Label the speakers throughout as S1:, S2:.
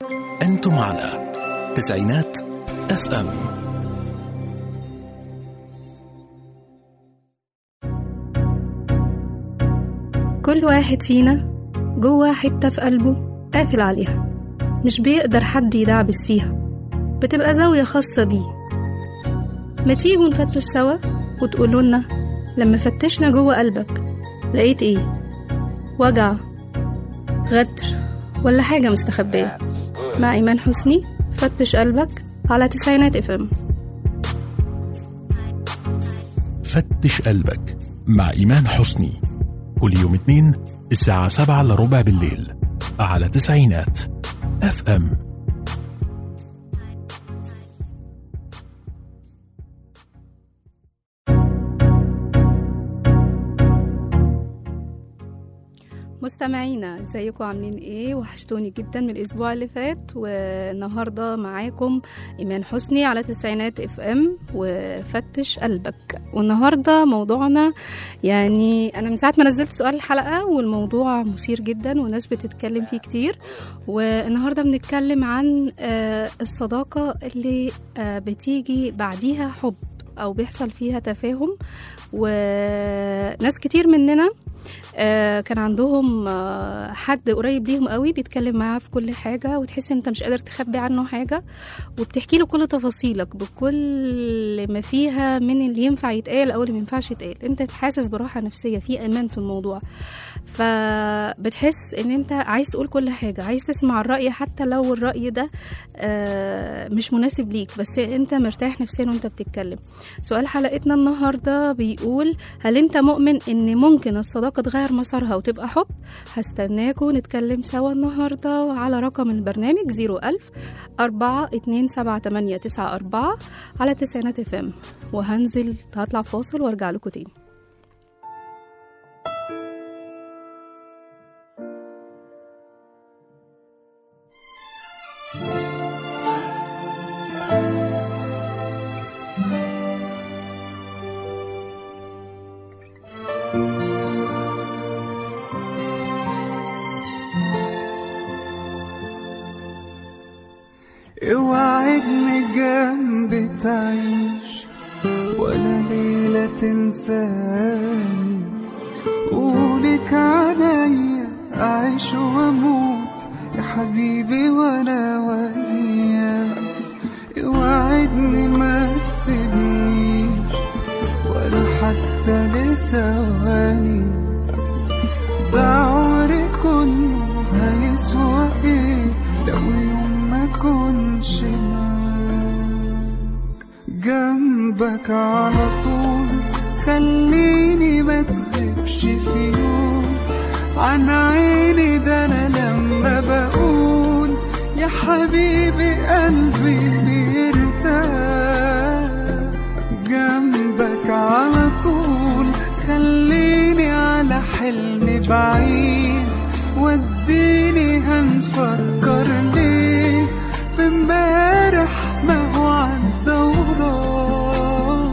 S1: أنتم على تسعينات اف ام
S2: كل واحد فينا جوه حتة في قلبه قافل عليها مش بيقدر حد يدعبس فيها بتبقى زاوية خاصة بيه ما تيجوا نفتش سوا وتقولوا لنا لما فتشنا جوه قلبك لقيت ايه وجع غدر ولا حاجة مستخبية مع إيمان حسني فتش قلبك على تسعينات اف ام
S1: فتش قلبك مع إيمان حسني كل يوم اثنين الساعة سبعة إلا ربع بالليل على تسعينات اف ام
S2: مستمعينا ازيكم عاملين ايه وحشتوني جدا من الاسبوع اللي فات والنهارده معاكم ايمان حسني على تسعينات اف ام وفتش قلبك والنهارده موضوعنا يعني انا من ساعه ما نزلت سؤال الحلقه والموضوع مثير جدا والناس بتتكلم فيه كتير والنهارده بنتكلم عن آه، الصداقه اللي آه، بتيجي بعديها حب او بيحصل فيها تفاهم وناس كتير مننا آه، كان عندهم آه، حد قريب ليهم قوي بيتكلم معاه في كل حاجة وتحس انت مش قادر تخبي عنه حاجة وبتحكي له كل تفاصيلك بكل ما فيها من اللي ينفع يتقال او اللي ما ينفعش يتقال انت حاسس براحة نفسية في امان في الموضوع فبتحس ان انت عايز تقول كل حاجة عايز تسمع الرأي حتى لو الرأي ده آه، مش مناسب ليك بس انت مرتاح نفسيا وانت بتتكلم سؤال حلقتنا النهاردة بيقول هل انت مؤمن ان ممكن الصداقة تغير مسارها وتبقى حب هستناكوا نتكلم سوا النهاردة على رقم البرنامج 01000 4 2 7 8 9 4 على تسعينات اف ام وهنزل هطلع فاصل وارجع لكم تاني
S3: اوعدني جنبي تعيش ولا ليلة تنساني قولك عليا أعيش وأموت يا حبيبي وأنا وياك اوعدني ما تسيبنيش ولا حتى لثواني ده عمري كله هيسوى ايه لو يوم ما كنش معاك جنبك على طول خليني ما تغيبش في يوم عن عيني ده انا لما بقول يا حبيبي قلبي بيرتاح جنبك على طول خليني على حلمي بعيد وديني هنفكر ليه في امبارح ما هو عدى وراه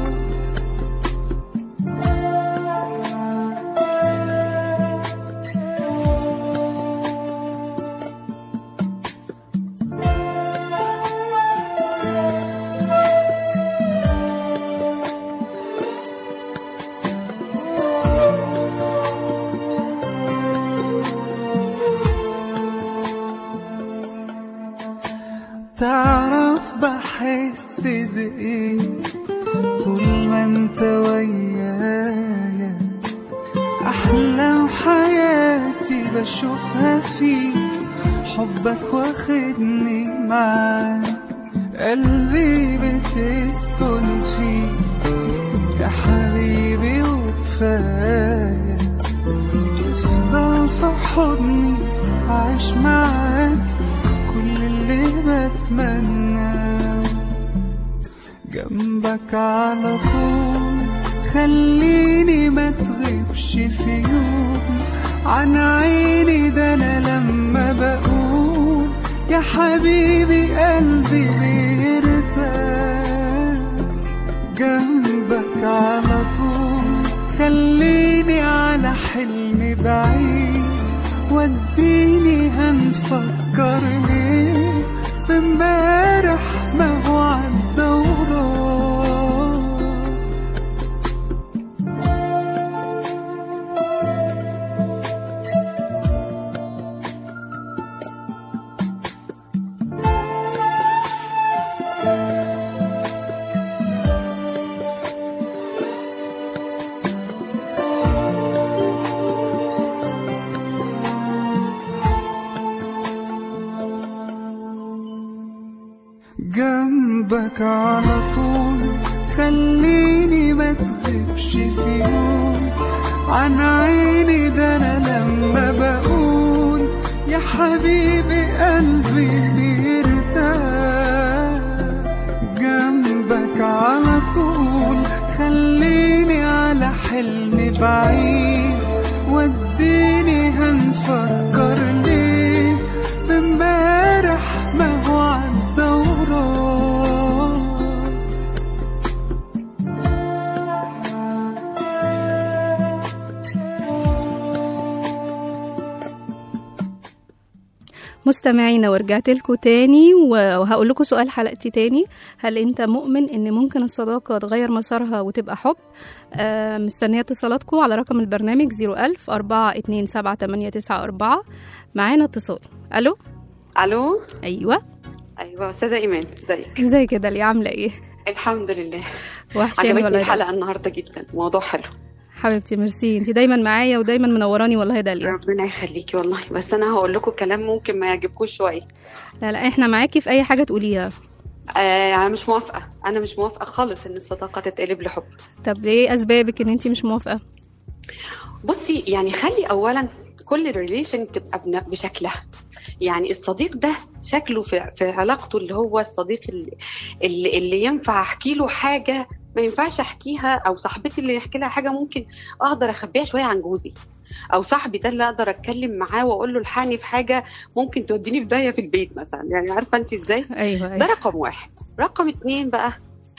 S3: تعرف بحس بإيه طول ما انت ويايا أحلى حياتي بشوفها فيك حبك واخدني معاك قلبي بتسكن فيك يا حبيبي وكفاية تفضل في حضني عايش معاك كل اللي بتمناه جنبك على طول خليني ما تغيبش في يوم عن عيني ده انا لما بقول يا حبيبي قلبي بيرتاح جنبك على طول خليني على حلمي بعيد وديني هنفكر ليه في امبارح ما هو عدى وراه جنبك على طول خليني ما تغيبش في يوم عن عيني ده انا لما بقول يا حبيبي قلبي بيرتاح جنبك على طول خليني على حلمي بعيد وديني هنفكر ليه في امبارح ما هو عدى وراه
S2: مستمعينا ورجعت لكم تاني وهقول لكم سؤال حلقتي تاني هل انت مؤمن ان ممكن الصداقة تغير مسارها وتبقى حب آه مستنية اتصالاتكم على رقم البرنامج 01000 427 معانا اتصال الو
S4: الو
S2: ايوه
S4: ايوه استاذه ايمان ازيك
S2: ازاي كده اللي عاملة ايه
S4: الحمد لله
S2: وحشاني
S4: عجبتني
S2: والله
S4: الحلقه النهارده جدا موضوع حلو
S2: حبيبتي ميرسي انت دايما معايا ودايما منوراني والله يا داليا
S4: ربنا يخليكي والله بس انا هقول لكم كلام ممكن ما يعجبكوش شويه
S2: لا لا احنا معاكي في اي حاجة تقوليها
S4: آه انا مش موافقه انا مش موافقه خالص ان الصداقه تتقلب لحب
S2: طب ليه اسبابك ان انت مش موافقة
S4: بصي يعني خلي اولا كل ريليشن تبقى بن- بشكلها يعني الصديق ده شكله في, في علاقته اللي هو الصديق اللي, اللي, اللي ينفع احكي له حاجه ما ينفعش احكيها او صاحبتي اللي يحكي لها حاجه ممكن اقدر اخبيها شويه عن جوزي او صاحبي ده اللي اقدر اتكلم معاه واقول له الحقني في حاجه ممكن توديني في داهيه في البيت مثلا يعني عارفه انت ازاي
S2: ايوه
S4: ده
S2: ايوه
S4: رقم واحد رقم اتنين بقى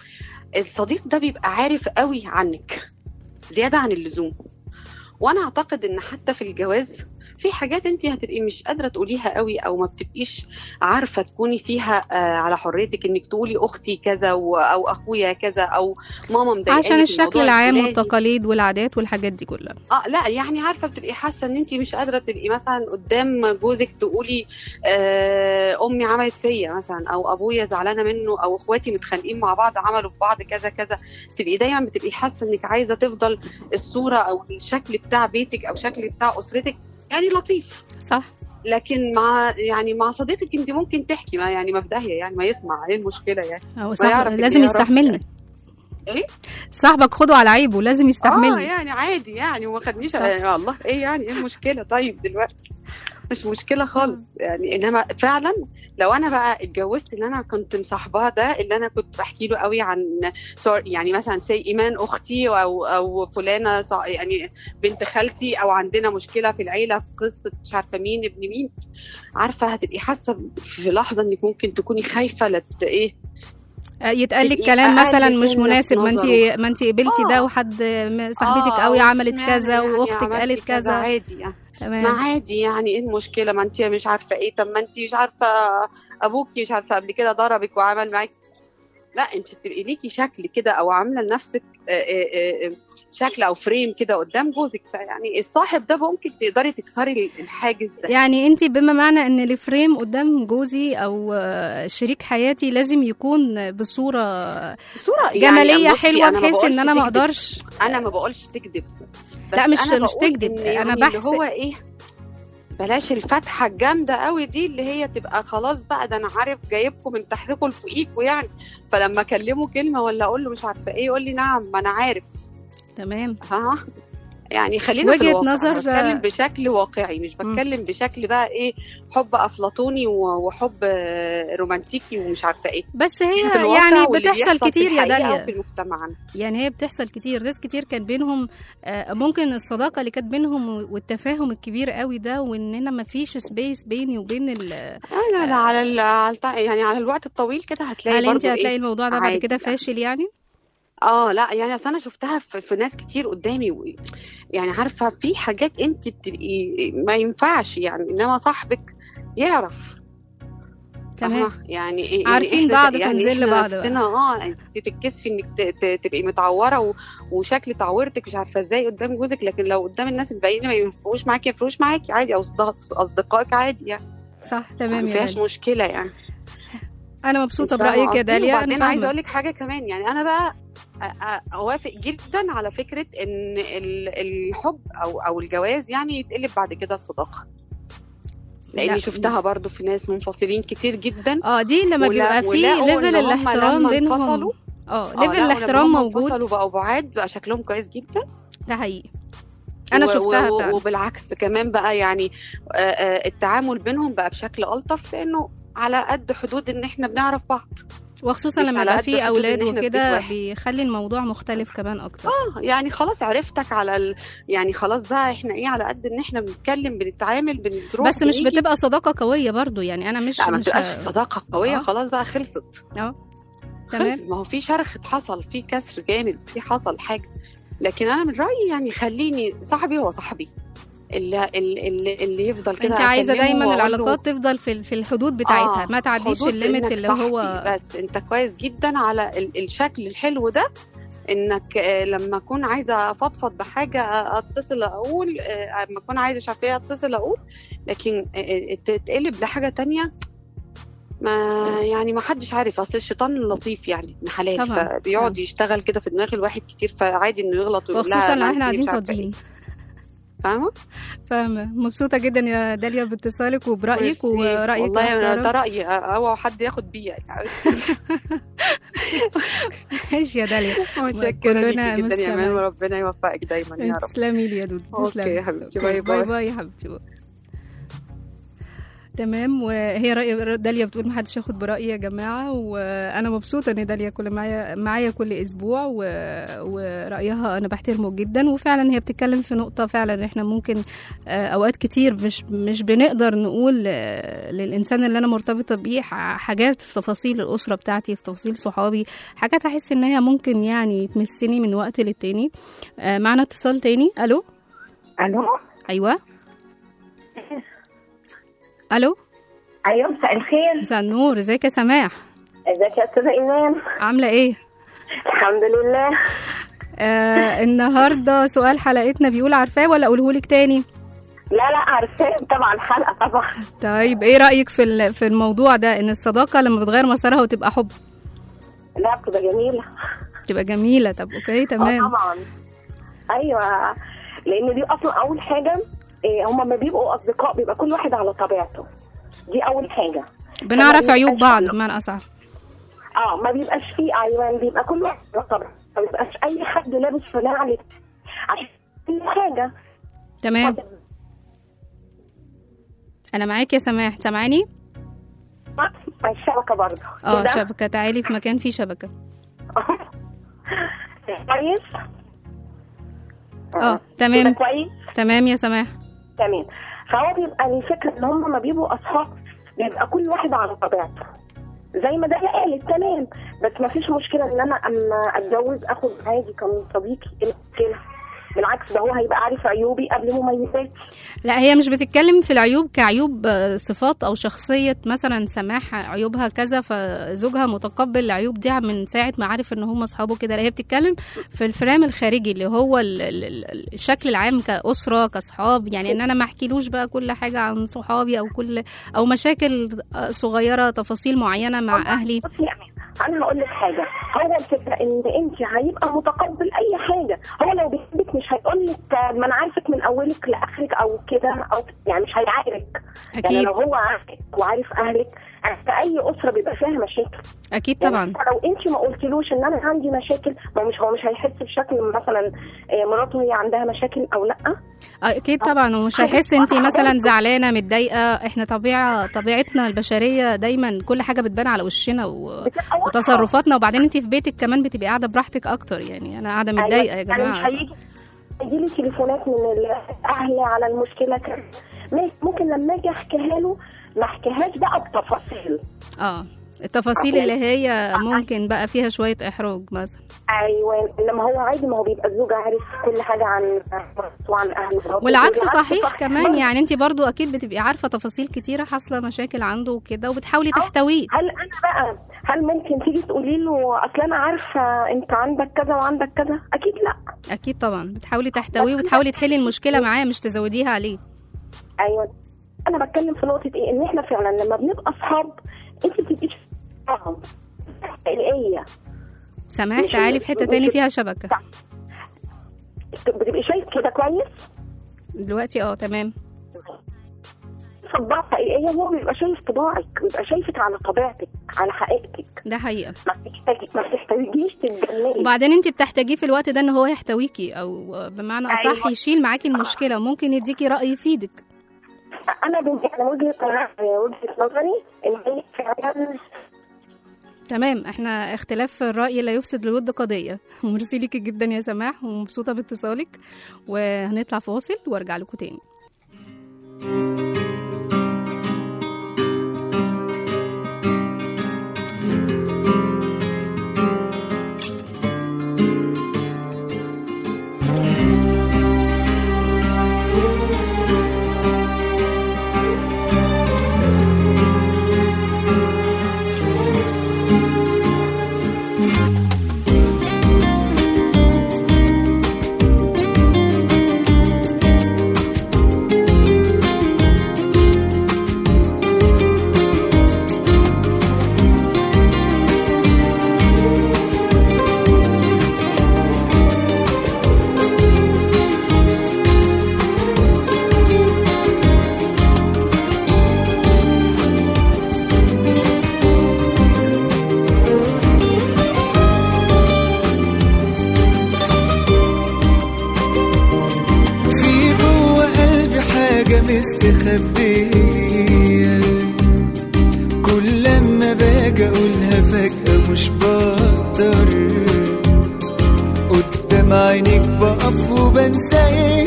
S4: الصديق ده بيبقى عارف قوي عنك زيادة عن اللزوم وانا اعتقد ان حتى في الجواز في حاجات انت هتبقي مش قادره تقوليها قوي او ما بتبقيش عارفه تكوني فيها آه، على حريتك انك تقولي اختي كذا و- او اخويا كذا او ماما مضايقاني
S2: عشان
S4: في
S2: الشكل
S4: الموضوع
S2: العام
S4: الفلاني.
S2: والتقاليد والعادات والحاجات دي كلها
S4: اه لا يعني عارفه بتبقي حاسه ان انت مش قادره تبقي مثلا قدام جوزك تقولي آه امي عملت فيا مثلا او ابويا زعلانه منه او اخواتي متخانقين مع بعض عملوا في بعض كذا كذا تبقي دايما بتبقي حاسه انك عايزه تفضل الصوره او الشكل بتاع بيتك او شكل بتاع اسرتك يعني لطيف
S2: صح
S4: لكن مع يعني مع صديقك انت ممكن تحكي ما يعني ما في داهيه يعني ما يسمع ايه المشكله يعني
S2: هو صح
S4: يعرف إن
S2: لازم
S4: يعرف
S2: يستحملني
S4: إيه؟
S2: صاحبك خده على عيبه لازم
S4: اه
S2: يستحملني
S4: يعني عادي يعني وما خدنيش
S2: صح.
S4: آه الله ايه يعني ايه المشكله طيب دلوقتي مش مشكله خالص يعني انما فعلا لو انا بقى اتجوزت اللي انا كنت مصاحباه ده اللي انا كنت بحكي له قوي عن سور يعني مثلا سي ايمان اختي او او فلانه صا- يعني بنت خالتي او عندنا مشكله في العيله في قصه مش عارفه مين ابن مين عارفه هتبقي حاسه في لحظه انك ممكن تكوني خايفه لت ايه
S2: آه، يتقال لك
S4: تبقي
S2: كلام
S4: أقل
S2: مثلا مش
S4: سنة
S2: مناسب ما انت
S4: نظره.
S2: ما انت قبلتي
S4: آه.
S2: ده وحد م- صاحبتك
S4: آه،
S2: قوي
S4: أو
S2: عملت
S4: اشمعنى
S2: كذا
S4: يعني
S2: واختك
S4: عملتي
S2: قالت كذا
S4: عادي يعني ما
S2: تمام
S4: عادي يعني ايه المشكله ما انت مش عارفه ايه طب ما انت مش عارفه ابوكي مش عارفه قبل كده ضربك وعمل معاكي لا انت بتبقي ليكي شكل كده او عامله لنفسك آه، آه، آه، شكل او فريم كده قدام جوزك فيعني الصاحب ده ممكن تقدري تكسري الحاجز ده
S2: يعني انت بما معنى ان الفريم قدام جوزي او آه، شريك حياتي لازم يكون بصوره
S4: صورة
S2: جماليه
S4: بصي،
S2: حلوه
S4: أنا ما
S2: بحيث ان
S4: بقولش
S2: انا ما
S4: تكذب.
S2: اقدرش
S4: انا ما بقولش تكذب بس
S2: لا، مش-
S4: أنا
S2: مش
S4: بقول
S2: تكذب،
S4: إن
S2: أنا
S4: يعني
S2: بحسب.
S4: اللي هو ايه بلاش الفتحه الجامده قوي دي اللي هي تبقى خلاص بقى ده انا عارف جايبكم من تحتكم لفوقيكوا يعني فلما اكلمه كلمه ولا اقول له مش عارفه ايه يقول لي نعم ما انا عارف
S2: تمام
S4: ها يعني خلينا في
S2: وجهة
S4: الواقع
S2: نظر-
S4: أنا بتكلم بشكل واقعي مش
S2: مم.
S4: بتكلم بشكل بقى ايه حب افلاطوني و- وحب آه، رومانتيكي ومش عارفه ايه
S2: بس هي
S4: في الواقع
S2: يعني
S4: واللي
S2: بتحصل
S4: بيحصل في
S2: كتير يا
S4: الحقيقة
S2: داليا
S4: وفي مجتمعنا
S2: يعني هي بتحصل كتير ناس كتير كان بينهم آه، ممكن الصداقه اللي كانت بينهم والتفاهم الكبير قوي ده واننا ما فيش سبيس بيني وبين ال
S4: آه لا لا على ال- على الط- يعني على الوقت الطويل كده هتلاقي
S2: هل انت
S4: برضو
S2: هتلاقي
S4: ايه
S2: الموضوع ده بعد
S4: عادي
S2: كده
S4: يعني.
S2: فاشل يعني
S4: اه لا يعني اصل انا شفتها في, في ناس كتير قدامي و... يعني عارفه في حاجات انت بتبقي ما ينفعش يعني انما صاحبك يعرف
S2: تمام
S4: فاهمة؟ يعني يعني
S2: عارفين
S4: إحنا-
S2: بعض
S4: يعني
S2: فنزل
S4: إحنا
S2: بعض بقى.
S4: نفسنا اه انت تتكسفي انك ت- ت- تبقي متعوره و... وشكل تعورتك مش عارفه ازاي قدام جوزك لكن لو قدام الناس الباقيين ما ينفعوش معاكي يفرقوش معاكي عادي او أصدق- اصدقائك عادي يعني
S2: صح تمام
S4: ما
S2: يا
S4: فيهاش
S2: داليا
S4: مشكله يعني
S2: انا مبسوطه
S4: أنت فاهمة
S2: برايك يا
S4: قصدي؟
S2: داليا انا
S4: وبعدين عايزه
S2: فاهمة.
S4: اقول لك حاجه كمان يعني انا بقى أ- أ- اوافق جدا على فكره ان ال- الحب او او الجواز يعني يتقلب بعد كده الصداقه
S2: لا.
S4: لاني شفتها برضو في ناس منفصلين كتير جدا
S2: اه دي لما
S4: ولا-
S2: بيبقى في
S4: ولقوا
S2: ليفل
S4: إن هم
S2: الاحترام
S4: لما
S2: بينهم
S4: انفصلوا
S2: اه
S4: آه،
S2: ليفل
S4: لا،
S2: الاحترام
S4: ولما
S2: موجود
S4: انفصلوا بقوا بعاد بقى شكلهم كويس جدا
S2: ده حقيقي انا
S4: و-
S2: شفتها
S4: و-
S2: فعلا
S4: وبالعكس كمان بقى يعني آه، آه، التعامل بينهم بقى بشكل الطف لانه على قد حدود ان احنا بنعرف بعض
S2: وخصوصا
S4: مش
S2: لما
S4: على
S2: يبقى
S4: قد
S2: في
S4: حدود
S2: اولاد
S4: إن إحنا بيت
S2: وكده
S4: واحد.
S2: بيخلي الموضوع مختلف كمان اكتر
S4: اه يعني خلاص عرفتك على ال... يعني خلاص بقى احنا ايه على قد ان احنا بنتكلم بنتعامل بنروح
S2: بس مش
S4: بنيجي.
S2: بتبقى صداقه قويه برضو يعني انا مش
S4: لا ما
S2: مش
S4: بتبقاش
S2: ه-
S4: صداقه قويه
S2: آه.
S4: خلاص بقى خلصت
S2: تمام
S4: خلص ما هو في شرخ حصل في كسر جامد في حصل حاجه لكن انا من رايي يعني خليني صاحبي هو صاحبي اللي اللي, اللي يفضل كده
S2: انت عايزه
S4: أكلمه
S2: دايما
S4: وأقول له
S2: العلاقات تفضل في في الحدود بتاعتها
S4: آه،
S2: ما تعديش
S4: حدود
S2: الليميت
S4: إنك
S2: اللي
S4: صاحبي،
S2: هو
S4: بس انت كويس جدا على ال- الشكل الحلو ده انك آه، لما اكون عايزه افضفض بحاجه آه، اتصل اقول آه، لما اكون عايزه مش عارفه ايه اتصل اقول لكن آه، آه، تتقلب لحاجه تانية ما يعني ما حدش عارف اصل الشيطان لطيف يعني ابن حلال
S2: طبعاً،
S4: فبيقعد يشتغل كده في دماغ الواحد كتير فعادي انه يغلط ويقول لها
S2: وخصوصا
S4: ما
S2: لو
S4: أنتي
S2: احنا قاعدين
S4: مش عارفة
S2: فاضيين
S4: إيه. فاهمه
S2: فاهمه مبسوطه جدا يا داليا باتصالك وبرايك
S4: ميرسي.
S2: ورايك
S4: والله أنا
S2: الاحترام.
S4: ده رايي اوعى حد ياخد بيا يعني
S2: ماشي يا داليا
S4: متشكرة
S2: كلنا
S4: ليكي جدا يا
S2: مستمعين.
S4: امان وربنا يوفقك دايما يا رب
S2: تسلمي لي يا دود
S4: أوكي
S2: تسلمي
S4: يا حبيبتي،
S2: أوكي،
S4: باي
S2: باي
S4: باي.
S2: باي يا حبيبتي باي. تمام وهي رأي داليا بتقول محدش ياخد برأيي يا جماعة وأنا مبسوطة إن داليا كل معايا معايا كل أسبوع و... ورأيها أنا بحترمه جدا وفعلا هي بتتكلم في نقطة فعلا إحنا ممكن آه، أوقات كتير مش مش بنقدر نقول آه، للإنسان اللي أنا مرتبطة بيه ح- حاجات في تفاصيل الأسرة بتاعتي في تفاصيل صحابي حاجات أحس إن هي ممكن يعني تمسني من وقت للتاني آه، معنا اتصال تاني ألو
S5: الو
S2: أيوة ألو
S5: ايوه مساء الخير
S2: مساء النور ازيك يا سماح
S5: ازيك يا استاذه ايمان
S2: عاملة ايه؟
S5: الحمد لله
S2: آه النهارده سؤال حلقتنا بيقول عارفاه ولا اقولهولك تاني
S5: لا لا عارفاه طبعا حلقه طبعا
S2: طيب ايه رايك في ال- في الموضوع ده ان الصداقه لما بتغير مسارها وتبقى حب
S5: لا بتبقى جميله
S2: تبقى جميله طب اوكي
S5: اه
S2: تمام
S5: طبعا ايوه لان دي اصلا اول حاجه إيه هما لما بيبقوا اصدقاء بيبقى كل واحد على طبيعته دي اول حاجه
S2: بنعرف
S5: طبعاً
S2: عيوب
S5: يبقاش
S2: بعض
S5: كله.
S2: بمعنى اصح
S5: اه ما بيبقاش فيه ايوه بيبقى كل واحد على طبيعته ما بيبقاش اي حد لابس في نعل عشان كل حاجه
S2: تمام انا معاك يا سماح سامعاني
S5: الشبكه برضه
S2: اه
S5: كده.
S2: شبكه تعالي في مكان فيه شبكه
S5: كويس
S2: اه
S5: كده
S2: تمام
S5: كويس
S2: تمام يا سماح
S5: تمام فهو بيبقى الفكره ان هم ما بيبقوا اصحاب بيبقى كل واحد على طبيعته زي ما ده قالت تمام بس ما فيش مشكله ان انا اما اتجوز اخد عادي كان صديقي ايه المشكله بالعكس ده هو هيبقى عارف عيوبي قبل مميزاتي
S2: لا هي مش بتتكلم في العيوب كعيوب آه، صفات او شخصيه مثلا سماح عيوبها كذا فزوجها متقبل العيوب دي من ساعه ما عارف ان هم اصحابه كده لا هي بتتكلم في الفرام الخارجي اللي هو ال- ال- ال- الشكل العام كاسره كاصحاب يعني ان انا ما احكيلوش بقى كل حاجه عن صحابي او كل او مشاكل آه، صغيره تفاصيل معينه مع اهلي
S5: بصي يا أمين، انا هقول لك حاجه هو الفكره ان انت هيبقى متقبل اي حاجه هو لو بيحبك مش هيقول لك ما انا عارفك من اولك لاخرك او كده او يعني مش هيعايرك يعني
S2: اكيد
S5: لو هو عارفك وعارف اهلك في اي اسره بيبقى فيها مشاكل
S2: اكيد
S5: يعني
S2: طبعا
S5: لو انت ما قلتلوش ان انا عندي مشاكل ما هو مش هو مش هيحس بشكل مثلا آه، مراته هي عندها مشاكل او لا
S2: اكيد طبعا ومش هيحس انت مثلا زعلانه متضايقه احنا طبيعه طبيعتنا البشريه دايما كل حاجه بتبان على وشنا و...
S5: بتبقى واضحة.
S2: وتصرفاتنا وبعدين انت في بيتك كمان بتبقي قاعده براحتك اكتر يعني انا قاعده
S5: أيوة،
S2: متضايقه يا
S5: يعني مش
S2: جماعه
S5: هيجي هيجي لي تليفونات من الاهل على المشكله كده ماشي، ممكن لما اجي احكيها له ما احكيهاش بقى بتفاصيل
S2: اه التفاصيل اللي هي ممكن بقى فيها شويه احراج مثلا
S5: ايوه انما هو عادي ما هو بيبقى الزوج عارف كل حاجه عن مراته وعن اهله
S2: والعكس
S5: بالعكس
S2: صحيح
S5: صح.
S2: كمان يعني انت برضو اكيد بتبقي عارفه تفاصيل كتيره حاصله مشاكل عنده وكده وبتحاولي تحتويه
S5: هل انا بقى هل ممكن تيجي تقولي له اصل انا عارفه انت عندك كذا وعندك كذا اكيد لا
S2: اكيد طبعا بتحاولي تحتويه وتحاولي تحلي المشكله معاه مش تزوديها عليه
S5: ايوه انا بتكلم في نقطه ايه ان احنا فعلا لما بنبقى اصحاب انت بتبقيش فاهم حقيقيه
S2: سماح
S5: مش-
S2: تعالي في حته
S5: مش-
S2: تاني فيها شبكه
S5: بتبقي شايف كده كويس
S2: دلوقتي اه تمام
S5: طباع حقيقيه هو بيبقى شايف طباعك بيبقى شايفك على طبيعتك على حقيقتك
S2: ده حقيقه
S5: ما بتحتاجي ما بتحتاجيش تتجنني
S2: وبعدين انت بتحتاجيه في الوقت ده ان هو يحتويكي او بمعنى اصح
S5: أيوة.
S2: يشيل معاكي المشكله وممكن يديكي راي يفيدك
S5: انا بن- انا وجهه وجهه نظري ان هي فعلا
S2: تمام احنا اختلاف في الرأي لا يفسد للود قضية وميرسي ليكي جدا يا سماح ومبسوطة باتصالك وهنطلع فاصل وارجع لكم تاني
S3: في جوه قلبي حاجة مستخبية كل لما باجي اقولها فجأة مش بقدر قدام عينيك بقف وبنسى ايه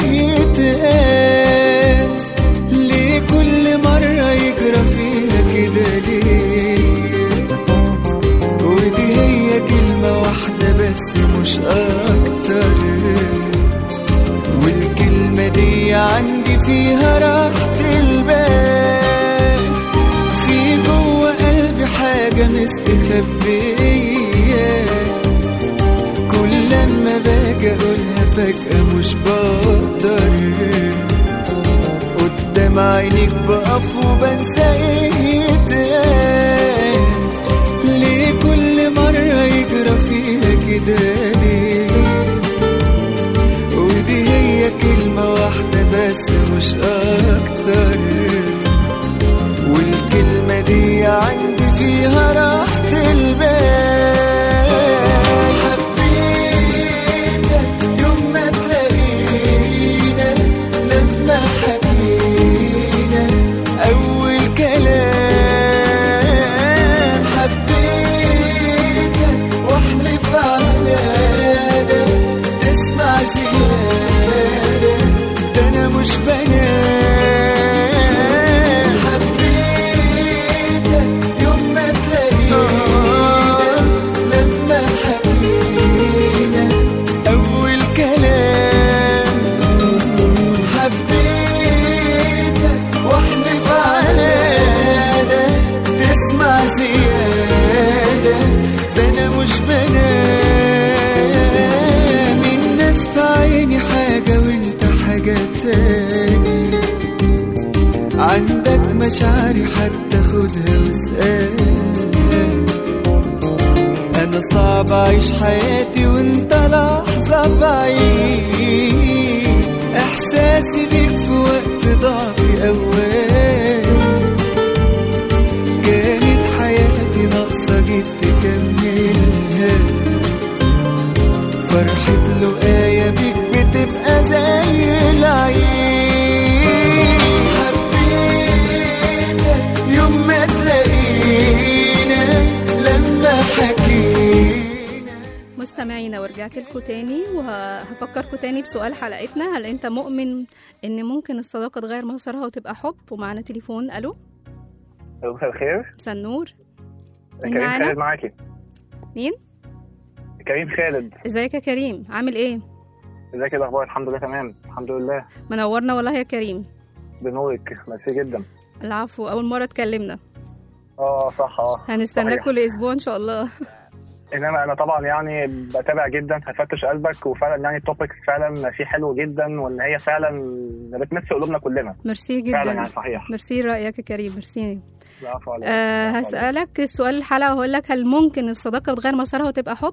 S3: يتقال ليه كل مرة يجرى فيها كده ليه ودي هي كلمة واحدة بس مش أكتر والكلمة دي عندي فيها راحة البال في جوه قلبي حاجة مستخبية كل لما باجي أقولها فجأة مش بقدر قدام عينيك بقف وبنسى ايه يتقال ليه كل مرة يجرى فيها كده ليه ودي هي كلمة واحدة بس مش أكتر والكلمة دي عندي فيها راحة البال حبيتك يوم ما تلاقينا لما حكينا أول كلام حبيتك واحلف على ده تسمع زيادة ده أنا مش بنام حبيتك يوم ما تلاقينا لما حكينا أول كلام حبيتك واحلف على ده تسمع زيادة ده أنا مش بنام الناس في عيني حاجة وانت حاجة تاني عندك مشاعري حتى خدها واسألها أنا صعب أعيش حياتي وأنت لحظة بعيد إحساسي بيك في وقت ضعفي أول كانت حياتي ناقصة جيت تكملها فرحة لقايا بيك بتبقى زي العيد حبيتك يوم ما تلاقينا لما حكينا
S2: مستمعينا ورجعت لكم تاني وهفكركم تاني بسؤال حلقتنا هل انت مؤمن ان ممكن الصداقة تغير مسارها وتبقى حب ومعنا تليفون الو
S6: مساء الخير
S2: مساء النور مين
S6: كريم
S2: معانا؟
S6: خالد معاكي
S2: مين
S6: كريم خالد
S2: ازيك يا كريم عامل ايه
S6: ازيك ايه الاخبار الحمد لله تمام الحمد لله
S2: منورنا والله يا كريم
S6: بنورك ميرسي جدا
S2: العفو اول مره اتكلمنا
S6: اه صح اه
S2: هنستناك
S6: صحيح.
S2: كل اسبوع ان شاء الله
S6: انما انا طبعا يعني بتابع جدا هفتش قلبك وفعلا يعني التوبكس فعلا فيه حلو جدا وان هي فعلا بتمس قلوبنا كلنا
S2: ميرسي
S6: فعلا
S2: جدا
S6: يعني صحيح
S2: ميرسي رايك يا كريم ميرسي
S6: العفو عليك.
S2: أه
S6: العفو عليك.
S2: هسألك السؤال الحلقة وهقول لك هل ممكن الصداقة بتغير مسارها وتبقى حب؟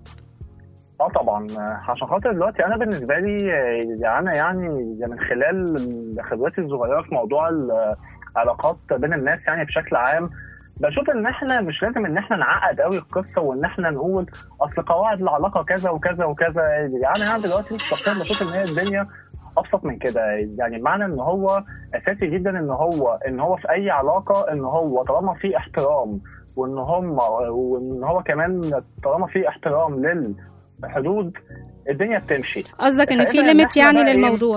S6: اه طبعا آه، عشان خاطر دلوقتي انا بالنسبه لي آه، انا يعني من خلال خبرتي الصغيره في موضوع العلاقات بين الناس يعني بشكل عام بشوف ان احنا مش لازم ان احنا نعقد قوي القصه وان احنا نقول اصل قواعد العلاقه كذا وكذا وكذا يعني انا دلوقتي شخصيا بشوف ان هي الدنيا ابسط من كده يعني معنى ان هو اساسي جدا ان هو ان هو في اي علاقه ان هو طالما في احترام وان هم وان هو كمان طالما في احترام للحدود الدنيا بتمشي
S2: قصدك ان في
S6: فإذا إن
S2: ليميت
S6: إحنا
S2: يعني
S6: بقى إيه؟
S2: للموضوع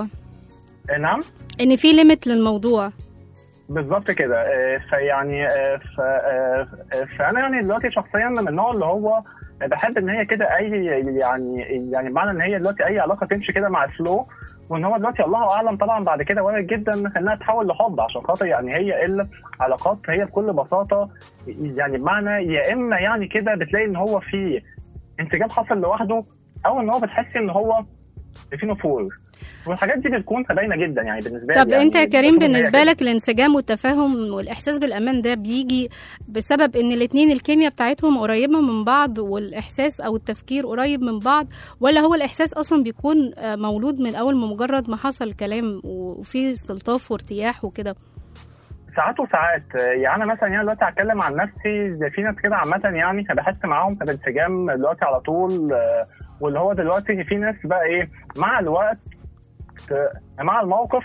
S6: نعم
S2: ان في ليميت للموضوع
S6: بالظبط كده آه، فيعني آه، ف- آه، آه، فانا يعني دلوقتي شخصيا من النوع اللي هو بحب ان هي كده اي يعني يعني معنى ان هي دلوقتي اي علاقه تمشي كده مع الفلو وان هو دلوقتي الله اعلم طبعا بعد كده وارد جدا انها تحول لحب عشان خاطر يعني هي الا علاقات هي بكل بساطه يعني بمعنى يا اما يعني كده بتلاقي ان هو في انسجام حصل لوحده او ان هو بتحسي ان هو في نفور والحاجات دي بتكون باينه جدا يعني بالنسبه لي
S2: طب
S6: يعني
S2: انت يا كريم
S6: بشوف إن هي
S2: بالنسبة
S6: كده.
S2: لك الانسجام والتفاهم والاحساس بالامان ده بيجي بسبب ان الاتنين الكيمياء بتاعتهم قريبة من بعض والاحساس او التفكير قريب من بعض ولا هو الاحساس اصلا بيكون آه، مولود من اول ما مجرد ما حصل كلام وفي استلطاف وارتياح وكده
S6: ساعات وساعات يعني انا مثلا يعني دلوقتي هتكلم عن نفسي زي في ناس كده عامه يعني بحس معاهم بانسجام دلوقتي على طول آه، واللي هو دلوقتي في ناس بقى ايه مع الوقت آه، مع الموقف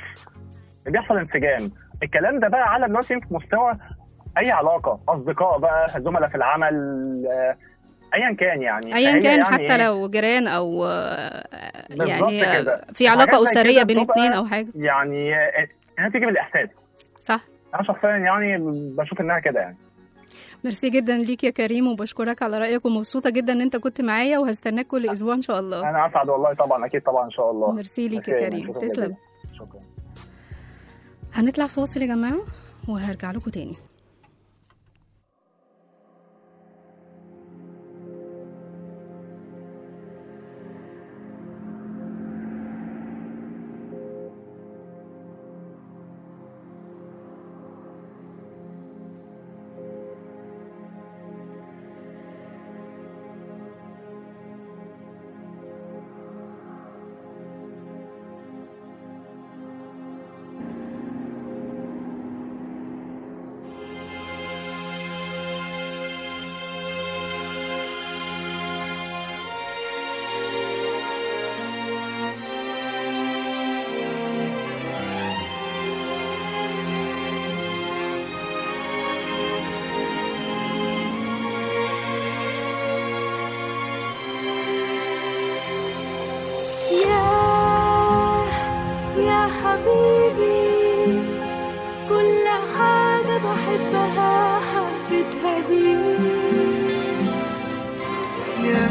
S6: بيحصل انسجام الكلام ده بقى على دلوقتي في مستوى اي علاقه اصدقاء بقى زملاء في العمل آه، ايا كان يعني
S2: ايا
S6: فهي
S2: كان
S6: يعني
S2: حتى
S6: إيه؟
S2: لو جران او آه،
S6: بالظبط
S2: يعني آه،
S6: كده.
S2: في
S6: حاجات
S2: علاقة
S6: زي
S2: اسرية
S6: كده
S2: بين
S6: بتبقى-
S2: اتنين او حاجة
S6: يعني آه، انها تيجي بالاحساس
S2: صح
S6: انا شخصيا يعني بشوف انها كده يعني
S2: ميرسي جدا ليك يا كريم وبشكرك على رأيك ومبسوطة جدا ان انت كنت معايا وهستناك كل اسبوع ان شاء الله
S6: انا اسعد والله طبعا اكيد طبعا ان شاء الله
S2: ميرسي ليك يا
S6: ميرسي،
S2: كريم
S6: شكراً
S2: تسلم
S6: جداً. شكرا
S2: هنطلع فاصل يا جماعة وهرجع لكم تاني
S7: يا يا حبيبي كل حاجة بحبها حبيتها بيك
S3: يا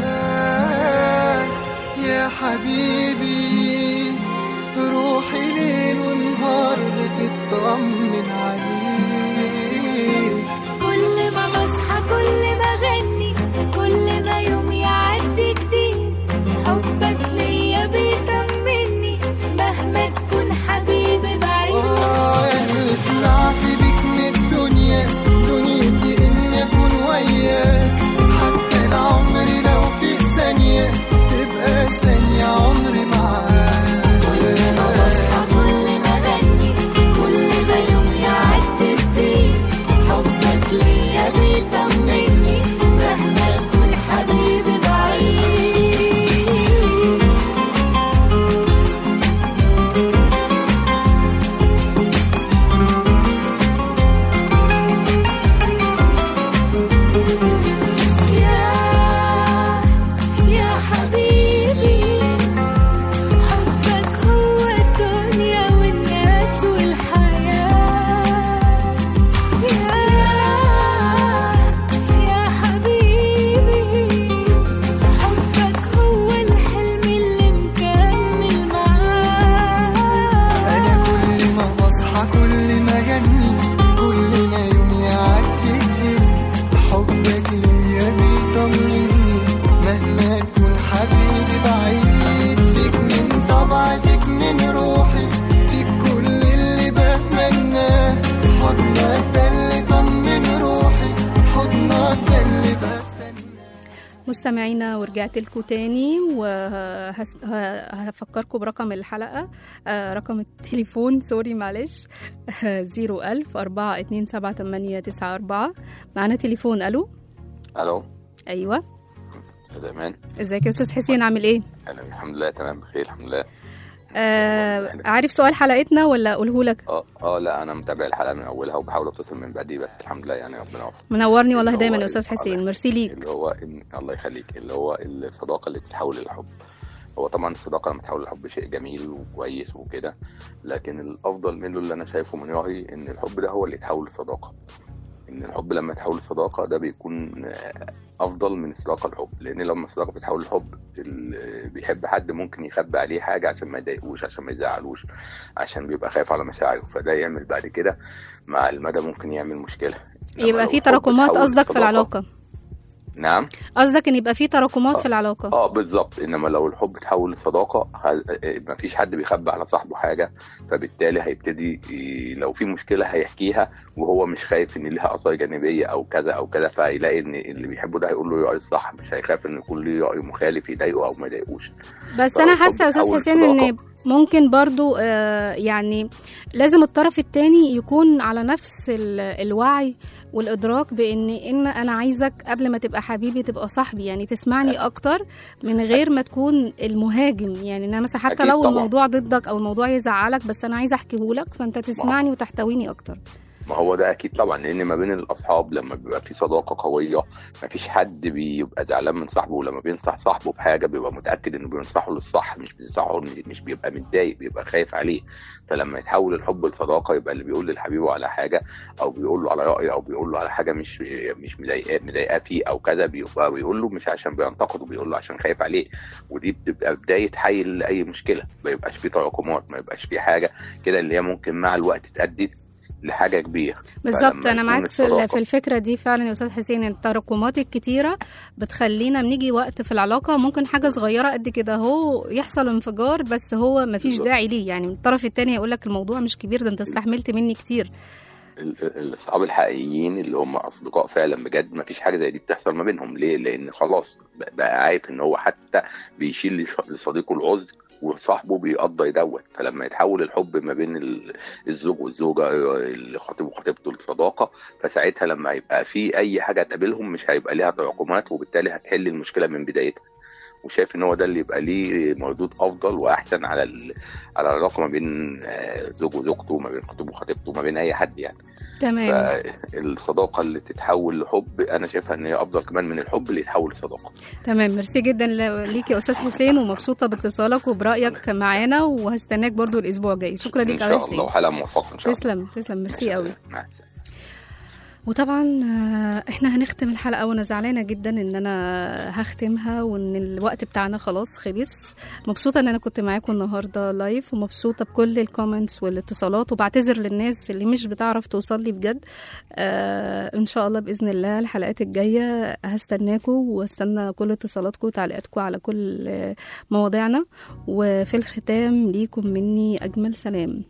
S3: يا حبيبي روحي ليل ونهار بتطمن عليك
S7: كل ما بصحى كل ما اغني كل ما يوم يعدي جديد حبك ليا بيطمني مهما تكون حبيبي بعيد
S3: آه اللي طلعت بيك من الدنيا دنيتي إني أكون وياك حتى العمر لو في ثانية تبقى ثانية عمري معاك
S7: كل ما بصحى كل ما اغني كل ما يوم يعدي
S2: مستمعينا ورجعت لكم تاني وهفكركم برقم الحلقة آه، رقم التليفون سوري معلش زيرو ألف أربعة اتنين سبعة تمانية تسعة أربعة معانا تليفون ألو
S8: الو
S2: أيوة
S8: استاذ ايمان
S2: ازيك يا أستاذ حسين عامل إيه؟
S8: اهلا الحمد لله تمام بخير الحمد لله
S2: آه عارف سؤال حلقتنا ولا أقوله لك؟
S8: اه اه لا انا متابع الحلقه من اولها وبحاول اتصل من بعدي بس الحمد لله يعني ربنا يوفق
S2: منورني والله
S8: اللي
S2: دايما
S8: هو
S2: يا أستاذ
S8: ال-
S2: حسين ميرسي ليك
S8: اللي هو إن الله يخليك اللي هو الصداقه اللي تتحول للحب هو طبعا الصداقه لما تتحول للحب شيء جميل وكويس وكده لكن الافضل منه اللي انا شايفه من رايي ان الحب ده هو اللي يتحول لصداقه ان الحب لما يتحول لصداقه ده بيكون آه، افضل من الصداقه الحب لان لما الصداقه بتتحول لحب اللي بيحب حد ممكن يخبي عليه حاجه عشان ما يضايقوش عشان ما يزعلوش عشان بيبقى خايف على مشاعره فده يعمل بعد كده مع المدى ممكن يعمل مشكله إنما
S2: يبقى
S8: لو
S2: في
S8: الحب
S2: تراكمات
S8: اتحول
S2: قصدك في
S8: لصداقة-
S2: العلاقة
S8: نعم
S2: قصدك إن يبقى في تراكمات في العلاقة
S8: اه بالظبط انما لو الحب اتحول لصداقه ه- ما فيش حد بيخبي على صاحبه حاجه فبالتالي هيبتدي ي- لو في مشكله هيحكيها وهو مش خايف ان ليها اثار جانبيه او كذا او كذا فهيلاقي ان اللي بيحبه ده هيقول له راي الصح مش هيخاف ان يكون ليه راي مخالف يضايقه او ما يضايقوش
S2: بس
S8: لو
S2: انا
S8: الحب
S2: حاسه يا استاذ
S8: اتحول
S2: حسين ان
S8: لصداقة.
S2: ممكن برضو آه، يعني لازم الطرف التاني يكون على نفس ال- الوعي والادراك بان ان انا عايزك قبل ما تبقى حبيبي تبقى صاحبي يعني تسمعني اكتر من غير ما تكون المهاجم يعني انا مثلا حتى
S8: أكيد
S2: لو
S8: طبعاً.
S2: الموضوع ضدك او الموضوع يزعلك بس انا عايزه احكيهولك فانت تسمعني وتحتويني اكتر
S8: ما هو ده اكيد طبعا لان ما بين الاصحاب لما بيبقى في صداقه قويه ما فيش حد بيبقى زعلان من صاحبه ولما بينصح صاحبه بحاجه بيبقى متاكد انه بينصحه للصح مش بينصحه مش بيبقى متضايق بيبقى خايف عليه فلما يتحول الحب لصداقه يبقى اللي بيقول لحبيبه على حاجه او بيقول له على راي او بيقول له على حاجه مش مش مضايقاه مضايقاه فيه او كذا بيبقى بيقول له مش عشان بينتقده بيقول له عشان خايف عليه ودي بتبقى بدايه حل لاي مشكله ما يبقاش في تراكمات ما يبقاش في حاجه كده اللي هي ممكن مع الوقت تؤدي لحاجه كبيره
S2: بالظبط
S8: فلما
S2: انا
S8: يكون
S2: معاك في ال-
S8: الصداقة-
S2: في الفكره دي فعلا يا استاذ حسين التراكمات الكتيره بتخلينا بنيجي وقت في العلاقه ممكن حاجه صغيره قد كده اهو يحصل انفجار بس هو مفيش
S8: بالظبط.
S2: داعي ليه يعني من الطرف التاني هيقول لك الموضوع مش كبير ده انت استحملت مني كتير
S8: ال- ال- الاصحاب الحقيقيين اللي هم اصدقاء فعلا بجد ما فيش حاجه زي دي بتحصل ما بينهم ليه لان خلاص ب- بقى عارف ان هو حتى بيشيل لش- لصديقه العذر وصاحبه بيقضي دوت فلما يتحول الحب ما بين ال- الزوج والزوجه الخطيب وخطيبته لصداقه فساعتها لما يبقى في اي حاجه تقابلهم مش هيبقى ليها تراكمات وبالتالي هتحل المشكله من بدايتها وشايف ان هو ده اللي يبقى ليه مردود افضل واحسن على ال... على العلاقه ما بين آه، زوج وزوجته ما بين خطيب وخطيبته ما بين اي حد يعني
S2: تمام
S8: فالصداقه اللي تتحول لحب انا شايفها ان هي افضل كمان من الحب اللي يتحول لصداقه
S2: تمام ميرسي جدا ل- ليك يا استاذ حسين ومبسوطه باتصالك وبرايك معانا وهستناك برضو الاسبوع الجاي شكرا
S8: ان
S2: ليك
S8: شاء
S2: يا
S8: الله
S2: حسين
S8: وحلقه موفقه ان شاء الله
S2: تسلم تسلم ميرسي قوي
S8: مع السلامه
S2: وطبعا آه، احنا هنختم الحلقه وانا زعلانه جدا ان انا هختمها وان الوقت بتاعنا خلاص خلص مبسوطه ان انا كنت معاكم النهارده لايف ومبسوطه بكل الكومنتس والاتصالات وبعتذر للناس اللي مش بتعرف توصل لي بجد آه ان شاء الله باذن الله الحلقات الجايه هستناكم واستنى كل اتصالاتكم وتعليقاتكم على كل آه، مواضيعنا وفي الختام ليكم مني اجمل سلام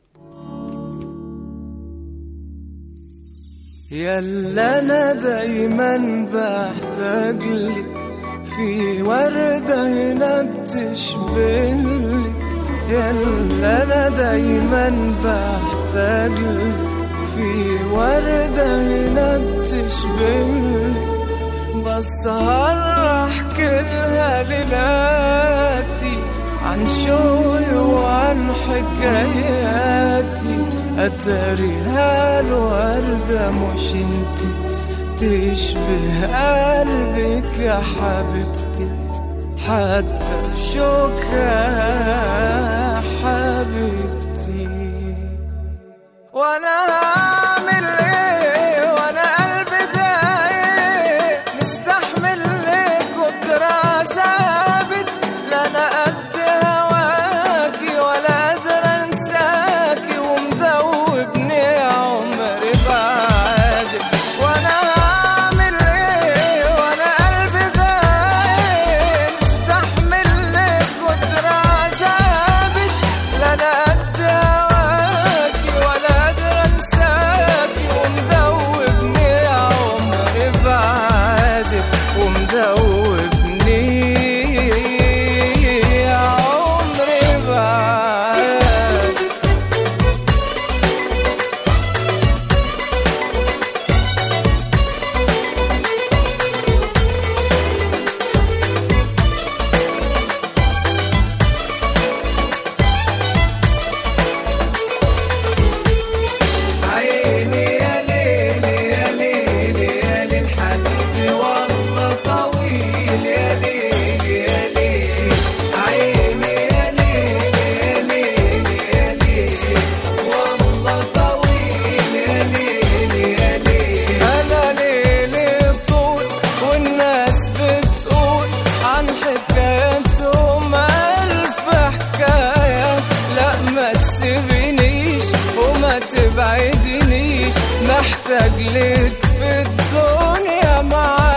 S3: يلا انا دايما بحتاج لك في وردة هنا بتشبهلك يلا انا دايما بحتاج لك في وردة هنا بتشبهلك بسهر احكي لها ليلاتي عن شوقي وعن حكاياتي اتاريها الوردة مش انتي تشبه قلبك يا حبيبتي حتى في شوكها يا حبيبتي وانا هعمل ايه وانا قلبي دايق مستحمل ليه كتر عذابك لا انا قد هواكي ولا قادر انساكي ومدوبني عمري بعدك وانا هعمل ايه وانا قلبي دايق مستحمل ليه كتر عذابك لا انا قد هواكي ولا قادر انساكي
S9: تنسينيش محتاج لك في الدنيا معايا